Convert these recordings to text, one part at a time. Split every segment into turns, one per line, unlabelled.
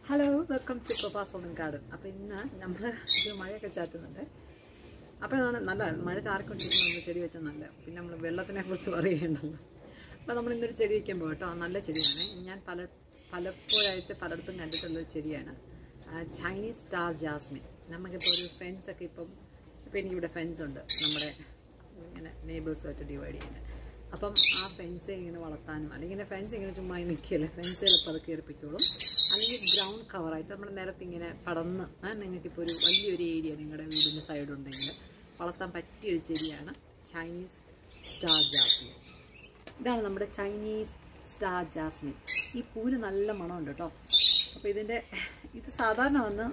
Hello welcome to Prabhas ഓമൻ garden അപ്പോൾ ഇന്ന് നമ്മൾ ഇത് മഴയൊക്കെ ചാറ്റുന്നുണ്ട് അപ്പോഴാണ് നല്ല മഴ ചാറിക്കൊണ്ടിരിക്കുമ്പോൾ നമ്മൾ ചെടി വെച്ചാൽ നല്ല പിന്നെ നമ്മൾ വെള്ളത്തിനെ കുറിച്ച് പറയുന്നുണ്ടല്ലോ അപ്പോൾ നമ്മൾ ഇന്നൊരു ചെടി വയ്ക്കുമ്പോൾ കേട്ടോ നല്ല ചെടിയാണ് ഞാൻ പല പലപ്പോഴായിട്ട് പലയിടത്തും കണ്ടിട്ടുള്ള ഒരു ചെടിയാണ് ആ, ചൈനീസ് സ്റ്റാർ ജാസ്മിൻ നമുക്കിപ്പോൾ ഒരു ഫ്രണ്ട്സ് ഒക്കെ ഇപ്പം ഇപ്പം എനിക്കിവിടെ ഫ്രണ്ട്സ് ഉണ്ട് നമ്മുടെ ഇങ്ങനെ നെയ്ബേഴ്സുമായിട്ട് ഡിവൈഡ് ചെയ്യുന്നത് അപ്പം ആ ഫെൻസ് ഇങ്ങനെ വളർത്താനും അല്ലെങ്കിൽ ഫെൻസ് ഇങ്ങനെ ചുമ്മാ നിൽക്കില്ല ഫെൻസ് ചിലപ്പോൾ അത് കയറിപ്പിക്കോളും അല്ലെങ്കിൽ ഗ്രൗണ്ട് കവറായിട്ട് നമ്മുടെ നിലത്ത് ഇങ്ങനെ പടന്ന് നിങ്ങൾക്കിപ്പോൾ ഒരു വലിയൊരു ഏരിയ നിങ്ങളുടെ വീടിൻ്റെ സൈഡുണ്ടെങ്കിൽ വളർത്താൻ പറ്റിയൊരു ചെടിയാണ് ചൈനീസ് സ്റ്റാർ ജാസ്മിൻ ഇതാണ് നമ്മുടെ ചൈനീസ് സ്റ്റാർ ജാസ്മിൻ ഈ പൂവിന് നല്ല മണമുണ്ട് കേട്ടോ അപ്പോൾ ഇതിൻ്റെ ഇത് സാധാരണ വന്ന്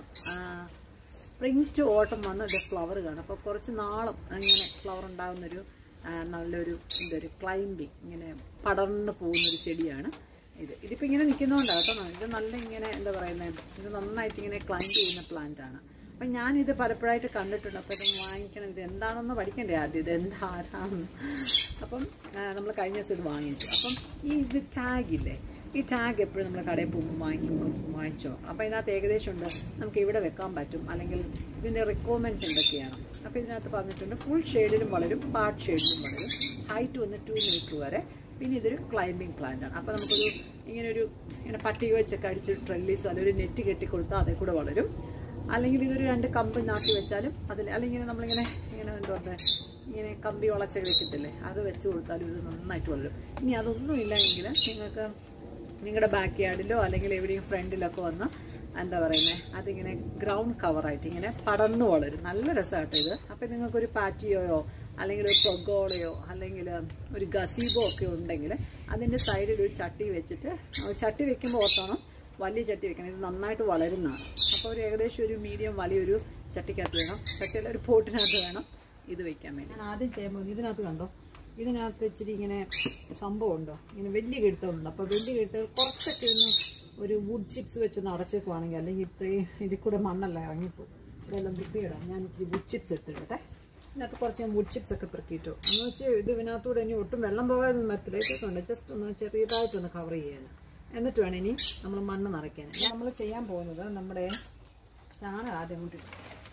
സ്പ്രിങ് ടു ഓട്ടം വന്ന് ഇത് ഫ്ലവർ കാണും അപ്പോൾ കുറച്ച് നാളും ഇങ്ങനെ ഫ്ലവർ ഉണ്ടാകുന്നൊരു ആ, നല്ലൊരു എന്തൊരു ക്ലൈംബിങ് ഇങ്ങനെ പടർന്ന് പോകുന്നൊരു ചെടിയാണ് ഇത് ഇതിപ്പോൾ ഇങ്ങനെ നിൽക്കുന്നതുകൊണ്ടാണ് കേട്ടോ ഇത് നല്ല ഇങ്ങനെ എന്താ പറയുന്നത് ഇത് നന്നായിട്ട് ഇങ്ങനെ ക്ലൈംബ് ചെയ്യുന്ന പ്ലാന്റ് ആണ് അപ്പം ഞാനിത് പലപ്പോഴായിട്ട് കണ്ടിട്ടുണ്ട് അപ്പോൾ ഇത് വാങ്ങിക്കണം ഇത് എന്താണെന്ന് പഠിക്കണ്ടേ ആദ്യം ഇത് എന്താ ആരാണെന്ന് അപ്പം നമ്മൾ കഴിഞ്ഞ ദിവസം ഇത് വാങ്ങിച്ചു അപ്പം ഈ ഇത് ടാഗ് ഇല്ലേ ഈ ടാഗ് എപ്പോഴും നമ്മൾ കടയിൽ പോകുമ്പോൾ വാങ്ങിക്കുമ്പോൾ വാങ്ങിച്ചോ അപ്പോൾ ഇതിനകത്ത് ഏകദേശം ഉണ്ട് നമുക്ക് ഇവിടെ വെക്കാൻ പറ്റും അല്ലെങ്കിൽ ഇതിൻ്റെ റിക്വയർമെൻറ്റ്സ് എന്തൊക്കെയാണ് അപ്പോൾ ഇതിനകത്ത് പറഞ്ഞിട്ടുണ്ട് ഫുൾ ഷെയ്ഡിലും വളരും പാർട്ട് ഷെയ്ഡിലും വളരും ഹൈറ്റ് വന്ന് ടു മീറ്റർ വരെ പിന്നെ ഇതൊരു ക്ലൈംബിംഗ് പ്ലാന്റ് ആണ് അപ്പോൾ നമുക്കൊരു ഇങ്ങനെ ഒരു ഇങ്ങനെ പട്ടിക വെച്ചൊക്കെ അടിച്ച് ട്രെല്ലീസോ അല്ലെങ്കിൽ ഒരു നെറ്റ് കെട്ടിക്കൊടുത്താൽ അതേ കൂടെ വളരും അല്ലെങ്കിൽ ഇതൊരു രണ്ട് കമ്പ് നാട്ടി വെച്ചാലും അതിൽ അല്ലെങ്കിൽ നമ്മളിങ്ങനെ ഇങ്ങനെ എന്താ പറയുക ഇങ്ങനെ കമ്പി വളച്ചൊക്കെ വെക്കത്തില്ലേ അത് വെച്ച് കൊടുത്താലും ഇത് നന്നായിട്ട് വളരും ഇനി അതൊന്നും ഇല്ല എങ്കിൽ നിങ്ങൾക്ക് നിങ്ങളുടെ ബാക്ക് യാർഡിലോ അല്ലെങ്കിൽ എവിടെയും ഫ്രണ്ടിലൊക്കെ വന്ന് എന്താ പറയുന്നത് അതിങ്ങനെ ഗ്രൗണ്ട് കവറായിട്ട് ഇങ്ങനെ പടർന്നു വളരും നല്ല രസമാട്ടോ ഇത് അപ്പം നിങ്ങൾക്കൊരു പാറ്റിയോയോ അല്ലെങ്കിൽ ഒരു പ്രൊഗോളയോ അല്ലെങ്കിൽ ഒരു ഗസീബോ ഒക്കെ ഉണ്ടെങ്കിൽ അതിൻ്റെ സൈഡിൽ ഒരു ചട്ടി വെച്ചിട്ട് ആ ചട്ടി വെക്കുമ്പോൾ ഓർത്തോണം വലിയ ചട്ടി വെക്കണം ഇത് നന്നായിട്ട് വളരുന്നതാണ് അപ്പോൾ ഒരു ഏകദേശം ഒരു മീഡിയം വലിയൊരു ചട്ടിക്കകത്ത് വേണം ചട്ടിയല്ല ഒരു പോട്ടിനകത്ത് വേണം ഇത് വെക്കാൻ വേണ്ടി ഞാൻ ആദ്യം ചെയ്യുമ്പോൾ ഇതിനകത്ത് കണ്ടോ ഇതിനകത്ത് ഇച്ചിരി ഇങ്ങനെ സംഭവം ഉണ്ടോ ഇങ്ങനെ വലിയ കിഴുത്തമുണ്ട് അപ്പോൾ വലിയ കിഴുത്തം കുറച്ചൊക്കെ ഒന്ന് ഒരു വുഡ് ചിപ്സ് വെച്ചൊന്ന് അടച്ചേക്കുവാണെങ്കിൽ അല്ലെങ്കിൽ ഇത്രയും ഇതിൽ കൂടെ മണ്ണല്ല ഇറങ്ങിപ്പോകും ഇതെല്ലാം വൃത്തിയിടാം ഞാൻ ഇച്ചിരി വുഡ് ചിപ്സ് എടുത്തിട്ടെ ഇതിനകത്ത് കുറച്ച് ഞാൻ വുഡ് ചിപ്സ് ഒക്കെ പെറുക്കിയിട്ടു എന്ന് വെച്ചാൽ ഇത് ഇതിനകത്തൂടെ ഇനി ഒട്ടും വെള്ളം പോകാതെ മരത്തിലേക്കൊക്കെ ജസ്റ്റ് ഒന്ന് ചെറിയതായിട്ടൊന്ന് കവർ ചെയ്യാൻ എന്നിട്ട് വേണം ഇനി നമ്മൾ മണ്ണ് നിറയ്ക്കാൻ നമ്മൾ ചെയ്യാൻ പോകുന്നത് നമ്മുടെ ചാണകം ആദ്യം കൂട്ടി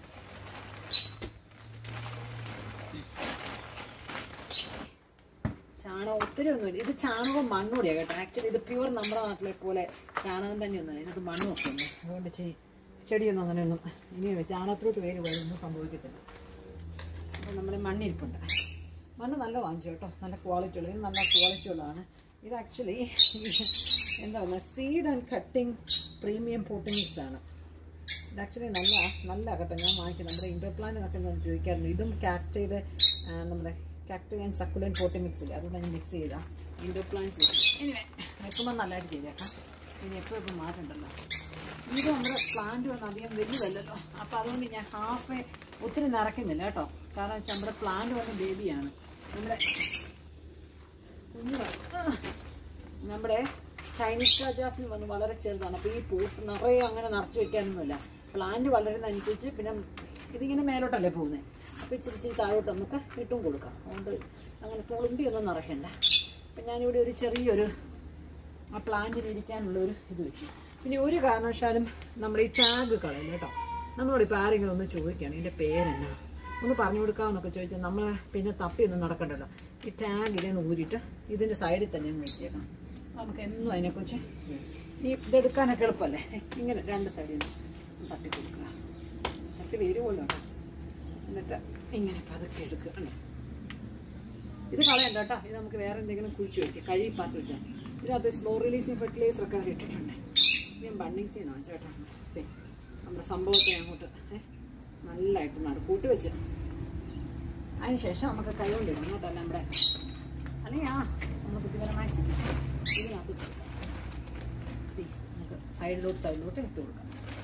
ചാണകം ഒത്തിരി ഒന്നുമില്ല ഇത് ചാണകവും മണ്ണൂടിയാണ് കേട്ടോ ആക്ച്വലി ഇത് പ്യുവർ നമ്മുടെ നാട്ടിലെ പോലെ ചാണകം തന്നെയൊന്നും ഇതിനകത്ത് മണ്ണൊക്കെ ഉണ്ട് അതുകൊണ്ട് ചെ- ചെടിയൊന്നും അങ്ങനെയൊന്നും ഇനി ചാണകത്തിലോട്ട് വേര് വരുമൊന്നും സംഭവിക്കത്തില്ല അപ്പോൾ നമ്മുടെ മണ്ണിരിപ്പുണ്ട് മണ്ണ് നല്ല വാങ്ങിച്ചു കേട്ടോ നല്ല ക്വാളിറ്റി ഉള്ളത് ഇത് നല്ല ക്വാളിറ്റി ഉള്ളതാണ് ഇത് ആക്ച്വലി എന്താ പറയുക seed and cutting premium pottings ആണ് ഇത് ആക്ച്വലി നല്ല നല്ല കേട്ടോ ഞാൻ വാങ്ങിക്കുന്നത് നമ്മുടെ ഇൻഡോർ പ്ലാന്റിനൊക്കെ ഞാൻ ചോദിക്കാറുണ്ട് ഇതും കാക്ടയുടെ നമ്മുടെ cacti and succulent potting mix ഇല്ല അതുകൊണ്ട് ഞാൻ മിക്സ് ചെയ്താൽ ഇൻഡോർ പ്ലാന്റ്സ് എനിവേ വെക്കുമ്പോൾ നല്ലതായിട്ട് ചെയ്തേക്കാം ഇനി എപ്പോഴും എപ്പോഴും മാറ്റണ്ടല്ലോ ഇത് നമ്മുടെ പ്ലാന്റ് വന്ന് അധികം വലുതല്ലല്ലോ അപ്പോൾ അതുകൊണ്ട് ഞാൻ ഹാഫ് ഒത്തിരി നിറയ്ക്കുന്നില്ല കേട്ടോ കാരണം വെച്ചാൽ നമ്മുടെ പ്ലാന്റ് വന്ന് ബേബിയാണ് നമ്മുടെ കുഞ്ഞു നമ്മുടെ ചൈനീസ് ജാസ്മിൻ വന്ന് വളരെ ചെറുതാണ് അപ്പോൾ ഈ പൂട്ട് നിറയെ അങ്ങനെ നിറച്ച് വെക്കാനൊന്നുമില്ല പ്ലാന്റ് വളരുന്നതനുസരിച്ച് പിന്നെ ഇതിങ്ങനെ മേലോട്ടല്ലേ പോകുന്നത് അപ്പോൾ ഇച്ചിരി ഇച്ചിരി താഴോട്ട് നമുക്ക് ഇട്ടും കൊടുക്കാം അതുകൊണ്ട് അങ്ങനെ തുളുമ്പി ഒന്നും നിറയ്ക്കണ്ട അപ്പം ഞാനിവിടെ ഒരു ചെറിയൊരു ആ പ്ലാന്റിന് ഇരിക്കാനുള്ള ഒരു ഇത് വെച്ചു പിന്നെ ഒരു കാരണവശാലും നമ്മൾ ഈ ടാഗ് കളയില്ല കേട്ടോ നമ്മളോട് ഇപ്പോൾ ആരെങ്കിലും ഒന്ന് ചോദിക്കുകയാണ് ഇതിൻ്റെ പേരെന്നാ ഒന്ന് പറഞ്ഞു കൊടുക്കാമെന്നൊക്കെ ചോദിച്ചാൽ നമ്മൾ പിന്നെ തപ്പിയൊന്നും നടക്കണ്ടല്ലോ ഈ ടാഗ് ഇതിനെ ഊരിയിട്ട് ഇതിൻ്റെ സൈഡിൽ തന്നെ ഒന്ന് വെച്ചേക്കണം നമുക്ക് എന്നും അതിനെക്കുറിച്ച് ഈ ഇതെടുക്കാനൊക്കെ എളുപ്പമല്ലേ ഇങ്ങനെ രണ്ട് സൈഡിൽ നിന്ന് തട്ടി കൊടുക്കുക തട്ടി വേര് പോലെ ഉണ്ടോ എന്നിട്ട് ഇങ്ങനെ പതുക്കെ എടുക്കുക അല്ലേ ഇത് കളയണ്ട കേട്ടോ ഇത് നമുക്ക് വേറെ എന്തെങ്കിലും കുഴിച്ച് വയ്ക്കാം കഴുകി പാത്ത് വെച്ചാൽ ഇതിനകത്ത് സ്ലോ റിലീസിങ് ഫെർട്ടിലൈസർ ഒക്കെ അവർ ഇട്ടിട്ടുണ്ട് ഞാൻ ബണ്ണിങ് ചെയ്യുന്ന ചേട്ടാ ദേ, നമ്മുടെ സംഭവത്തെ അങ്ങോട്ട് ഏ, നല്ലതായിട്ട് നടുക്കൂട്ട് വെച്ച് അതിനുശേഷം നമുക്ക് കൈ കൊണ്ടിടണം കേട്ടോ നമ്മുടെ അല്ലെങ്കിൽ ആ നമ്മൾ ബുദ്ധിപരമായി ചെയ്യും ഇതിനകത്ത് ഇട്ട് കൊടുക്കാം. See, നമുക്ക് സൈഡിലോട്ട് സൈഡിലോട്ട് ഇട്ട് കൊടുക്കാം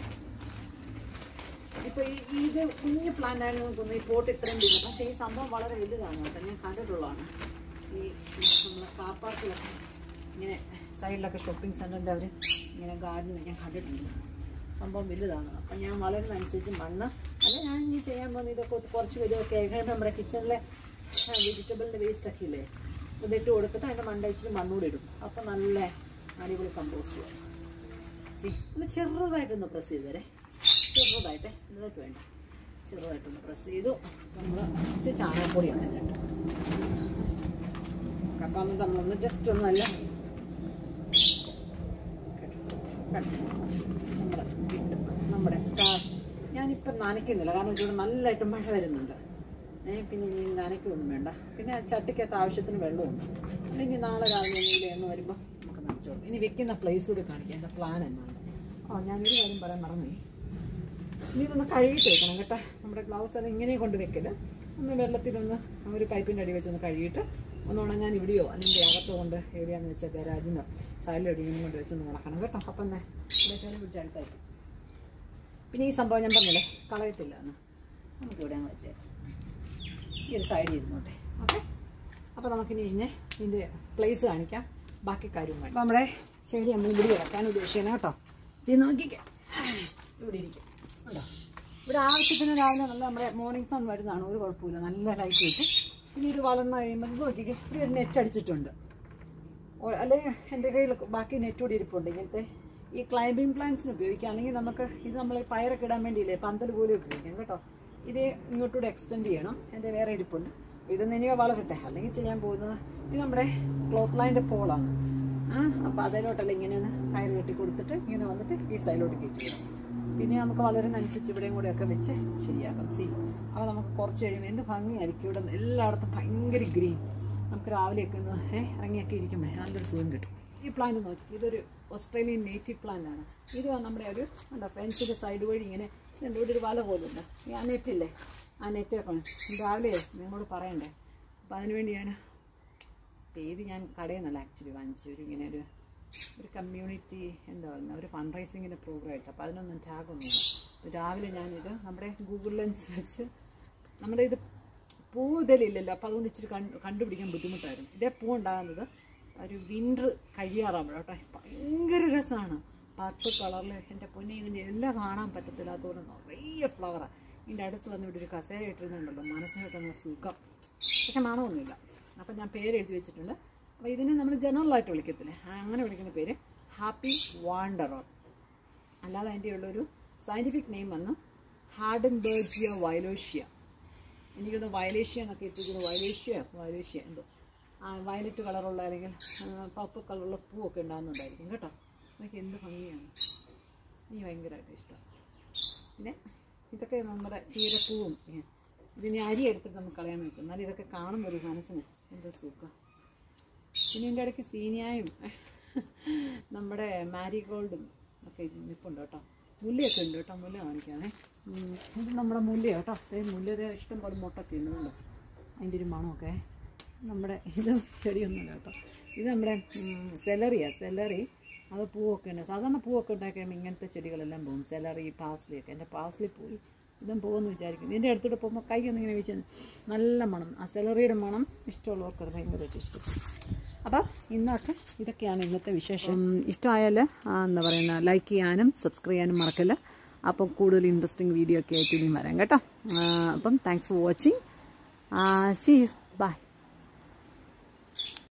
ഇപ്പൊ ഈ ഇത് കുഞ്ഞു പ്ലാന്റ് ആയിരുന്നു തോന്നുന്നു ഈ പോട്ട് ഇത്രയും വലുത് പക്ഷേ ഈ സംഭവം വളരെ വലുതാണ് കേട്ടോ ഞാൻ കണ്ടിട്ടുള്ളതാണ് ഈ നമ്മളെ കാർ പാർക്കിലൊക്കെ ഇങ്ങനെ സൈഡിലൊക്കെ ഷോപ്പിംഗ് സെന്ററിന്റെ അവർ ഇങ്ങനെ ഗാർഡൻ ഞാൻ കണ്ടിട്ടുണ്ട് സംഭവം വലുതാണ് അപ്പം ഞാൻ വളരുന്നതനുസരിച്ച് മണ്ണ് അല്ല ഞാൻ ഇനി ചെയ്യാൻ പോകുന്ന ഇതൊക്കെ ഒത്ത് കുറച്ച് വലുതൊക്കെ ആയിട്ട് നമ്മുടെ കിച്ചണിലെ വെജിറ്റബിളിൻ്റെ വേസ്റ്റ് ഒക്കെ ഇല്ലേ ഇതിട്ട് കൊടുത്തിട്ട് അതിൻ്റെ മണ്ട ഇച്ചിരി മണ്ണൂടെ ഇടും അപ്പം നല്ല അടിപൊളി കമ്പോസ്റ്റ് സി ഒന്ന് ചെറുതായിട്ടൊന്ന് പ്രസ് ചെയ്ത് തരേ ചെറുതായിട്ട് ഇതായിട്ട് വേണ്ട ചെറുതായിട്ടൊന്ന് പ്രസ് ചെയ്തു നമ്മൾ ഇച്ചിരി ചാണകപ്പൊടി ഇടുന്നുണ്ട് അപ്പം എന്നിട്ട് നമ്മളൊന്ന് ജസ്റ്റ് ഒന്നല്ല നമ്മുടെ ഇട്ട് നമ്മുടെ സ്റ്റാർ ഞാനിപ്പം നനയ്ക്കുന്നില്ല കാരണം ഇവിടെ നല്ലതായിട്ട് മഴ വരുന്നുണ്ട് ഏ പിന്നെ ഇനി നനയ്ക്കൊന്നും വേണ്ട പിന്നെ ചട്ടിക്കകത്ത് ആവശ്യത്തിന് വെള്ളമുണ്ട് അല്ലെങ്കിൽ നാളെ രാവിലെ എന്തെങ്കിലും എന്ന് വരുമ്പോൾ നമുക്ക് നനച്ചോളൂ ഇനി വെക്കുന്ന പ്ലേസ് കൂടി കാണിക്കാം എൻ്റെ പ്ലാൻ എന്നാണ് ഓ ഞാനൊരു കാര്യം പറയാൻ മറന്നുപോയി ഇനി ഇതൊന്ന് കഴുകിയിട്ട് വെക്കണം കേട്ടോ നമ്മുടെ ഗ്ലൗസ് അത് ഇങ്ങനെ കൊണ്ട് വെക്കല് ഒന്ന് വെള്ളത്തിലൊന്ന് ഒരു പൈപ്പിൻ്റെ അടി വെച്ചൊന്ന് കഴുകിയിട്ട് ഒന്ന് ഉണങ്ങാൻ ഇവിടെയോ അല്ലെങ്കിൽ അകത്ത് കൊണ്ട് എവിടെയാണെന്ന് വെച്ചാൽ ഗരാജിനോ സൈഡിൽ എവിടെയെങ്കിലും കൊണ്ട് വെച്ചൊന്ന് ഉണക്കണം കേട്ടോ അപ്പം തന്നെ ഇവിടെ ചെറിയ പിടിച്ച് അടുത്തായിരിക്കും പിന്നെ ഈ സംഭവം ഞാൻ പറഞ്ഞില്ലേ കളയത്തില്ല എന്ന് നമുക്ക് ഇവിടെ അങ്ങ് വെച്ചേക്കാം ഈ ഒരു സൈഡിൽ ഇരുന്നോട്ടെ ഓക്കെ അപ്പോൾ നമുക്കിനി ഇനി ഇതിൻ്റെ പ്ലേസ് കാണിക്കാം ബാക്കി കാര്യം കാണിക്കാം അപ്പോൾ നമ്മുടെ ചെടി നമ്മൾ ഇവിടെ ഇറക്കാൻ ഉദ്ദേശിക്കുന്നത് കേട്ടോ ചെയ്ത് നോക്കിക്കേ ഇവിടെ ഇരിക്കും കേട്ടോ ഇവിടെ ആവശ്യത്തിന് രാവിലെ നല്ല നമ്മുടെ മോർണിംഗ് സൺ വരുന്നതാണ് ഒരു കുഴപ്പമില്ല നല്ല ലൈറ്റ് വെച്ച് ഇനി ഇത് വളർന്നു കഴിയുമ്പോൾ ഇത് നോക്കിക്കേ ഇവിടെ ഒരു നെറ്റ് അടിച്ചിട്ടുണ്ട് ഓ- അല്ലെങ്കിൽ എൻ്റെ കയ്യിൽ ബാക്കി നെറ്റ് കൂടി ഇരിപ്പുണ്ട് ഇങ്ങനത്തെ ഈ ക്ലൈംബിംഗ് പ്ലാന്റ്സിന് ഉപയോഗിക്കാം അല്ലെങ്കിൽ നമുക്ക് ഇത് നമ്മൾ പയറൊക്കെ ഇടാൻ വേണ്ടിയില്ലേ പന്തൽ പോലും ഉപയോഗിക്കാം കേട്ടോ ഇത് ഇങ്ങോട്ടൂടെ എക്സ്റ്റെൻഡ് ചെയ്യണം എൻ്റെ വേറെ ഇരിപ്പുണ്ട് ഇതൊന്നും ഇനി വളരട്ടെ അല്ലെങ്കിൽ ചെയ്യാൻ പോകുന്നത് ഇത് നമ്മുടെ ക്ലോത്ത് ലൈൻ്റെ പോളാണ് ആ അപ്പോൾ അതിലോട്ടല്ല ഇങ്ങനെ ഒന്ന് കയറ് കെട്ടി കൊടുത്തിട്ട് ഇങ്ങനെ വന്നിട്ട് ഈ സൈഡിലോട്ട് കയറ്റി വിടാം പിന്നെ നമുക്ക് വളരുന്നതനുസരിച്ച് ഇവിടെയും കൂടെ ഒക്കെ വെച്ച് ശരിയാക്കാം സി അപ്പോൾ നമുക്ക് കുറച്ച് കഴിയുമ്പോൾ എന്ത് ഭംഗിയായിരിക്കും ഇവിടെ എല്ലായിടത്തും ഭയങ്കര ഗ്രീൻ നമുക്ക് രാവിലെയൊക്കെ ഒന്ന് ഏഹ് ഇറങ്ങിയൊക്കെ ഇരിക്കുമ്പോൾ നല്ലൊരു സുഖം കിട്ടും ഈ പ്ലാന്റ് നോക്കി ഇതൊരു ഓസ്ട്രേലിയൻ നേറ്റീവ് പ്ലാന്റ് ആണ് ഇത് നമ്മുടെ ഒരു എന്താ ഫെൻസിൻ്റെ സൈഡ് വഴി ഇങ്ങനെ ഇതിൻ്റെ ഇവിടെ ഒരു വല പോലുണ്ട് ഈ ആ നെറ്റില്ലേ ആ നെറ്റൊക്കെ രാവിലെ നിങ്ങളോട് പറയണ്ടേ അപ്പോൾ അതിനുവേണ്ടി ഞാൻ പേര് ഞാൻ കടയിൽ നിന്നല്ല ആക്ച്വലി വാങ്ങിച്ചു ഒരു ഇങ്ങനെ ഒരു ഒരു കമ്മ്യൂണിറ്റി എന്താ പറയുക ഒരു ഫണ്ട് റൈസിങ്ങിൻ്റെ പ്രോഗ്രാം ആയിട്ട് അപ്പോൾ അതിനൊന്നും ടാഗൊന്നുമില്ല അപ്പോൾ രാവിലെ ഞാനിത് നമ്മുടെ ഗൂഗിൾ ലെൻസ് വെച്ച് നമ്മുടെ ഇത് പൂ ഇതിലില്ലല്ലോ അപ്പോൾ അതുകൊണ്ട് ഇച്ചിരി കണ്ട് കണ്ടുപിടിക്കാൻ ബുദ്ധിമുട്ടായിരുന്നു ഇതേ പൂ ഉണ്ടാകുന്നത് ഒരു വിൻ്റർ കഴിയാറാകുമ്പോൾ കേട്ടോ ഭയങ്കര രസമാണ് പർപ്പിൾ കളറിൽ എൻ്റെ പൊന്നെ ഇതിൻ്റെ എല്ലാം കാണാൻ പറ്റത്തില്ലാത്തതുകൊണ്ട് നിറയെ ഫ്ലവറാണ് ഇതിൻ്റെ അടുത്ത് വന്ന് ഇവിടെ ഒരു കസേര ഇട്ടിരുന്നുണ്ടല്ലോ മനസ്സിന് കിട്ടുന്ന സുഖം പക്ഷെ മണമൊന്നുമില്ല അപ്പം ഞാൻ പേര് എഴുതി വെച്ചിട്ടുണ്ട് അപ്പോൾ ഇതിനെ നമ്മൾ ജനറലായിട്ട് വിളിക്കത്തില്ലേ ആ, അങ്ങനെ വിളിക്കുന്ന പേര് ഹാപ്പി വാണ്ടറർ അല്ലാതെ അതിൻ്റെ ഉള്ളൊരു സയൻറ്റിഫിക് നെയിം വന്ന് ഹാർഡൻ ബേർജിയ വയലോഷ്യ എനിക്കൊന്ന് വയലേഷ്യ എന്നൊക്കെ ഇട്ടിരിക്കുന്നത് വയലേഷ്യ വയലേഷ്യ എന്തോ ആ വയലറ്റ് കളറുള്ള അല്ലെങ്കിൽ പർപ്പിൾ കളറുള്ള പൂവൊക്കെ ഉണ്ടാകുന്നുണ്ടായിരിക്കും കേട്ടോ എനിക്ക് എന്ത് ഭംഗിയാണ് എനിക്ക് ഭയങ്കരമായിട്ട് ഇഷ്ടം പിന്നെ ഇതൊക്കെ നമ്മുടെ ചീരപ്പൂവും ഏ, ഇതിന് അരി എടുത്തിട്ട് നമുക്ക് കളയാന്ന് വെച്ചാൽ എന്നാലും ഇതൊക്കെ കാണുമ്പോൾ ഒരു മനസ്സിന് എന്തോ സുഖം പിന്നെ ഇതിൻ്റെ ഇടയ്ക്ക് സീനിയായും നമ്മുടെ മാരിഗോൾഡും ഒക്കെ നിൽപ്പുണ്ട് കേട്ടോ മുല്ലയൊക്കെ ഉണ്ട് കേട്ടോ മുല്ല കാണിക്കാതെ ഇത് നമ്മുടെ മുല്ല കേട്ടോ അതേ മുല്ലയുടെ ഇഷ്ടം പോലെ മുട്ടൊക്കെ ഉണ്ട് അതിൻ്റെ ഒരു മണമൊക്കെ നമ്മുടെ ഇത് ചെടിയൊന്നുമില്ല കേട്ടോ ഇത് നമ്മുടെ സെലറിയാണ് സെലറി അത് പൂവൊക്കെ ഉണ്ട് സാധാരണ പൂവൊക്കെ ഉണ്ടാക്കിയാൽ ഇങ്ങനത്തെ ചെടികളെല്ലാം പോകും സെലറി പാസ്ലി ഒക്കെ എൻ്റെ പാസ്ലി പോയി ഇതും പോകുമെന്ന് വിചാരിക്കും ഇതിൻ്റെ അടുത്തോട്ട് പോകുമ്പോൾ കൈ ഒന്നിങ്ങനെ വെച്ച് നല്ല മണം ആ സെലറിയുടെ മണം ഇഷ്ടമുള്ളവർക്ക് അത് ഭയങ്കരമായിട്ട് ഇഷ്ടം അപ്പം ഇന്നൊക്കെ ഇതൊക്കെയാണ് ഇന്നത്തെ വിശേഷം ഇഷ്ടമായാൽ എന്താ പറയുന്ന ലൈക്ക് ചെയ്യാനും സബ്സ്ക്രൈബ് ചെയ്യാനും മറക്കല്ല അപ്പം കൂടുതൽ ഇൻട്രസ്റ്റിംഗ് വീഡിയോ ഒക്കെ ആയിട്ട് ഇനിയും വരാം കേട്ടോ ആ, അപ്പം thanks for watching see U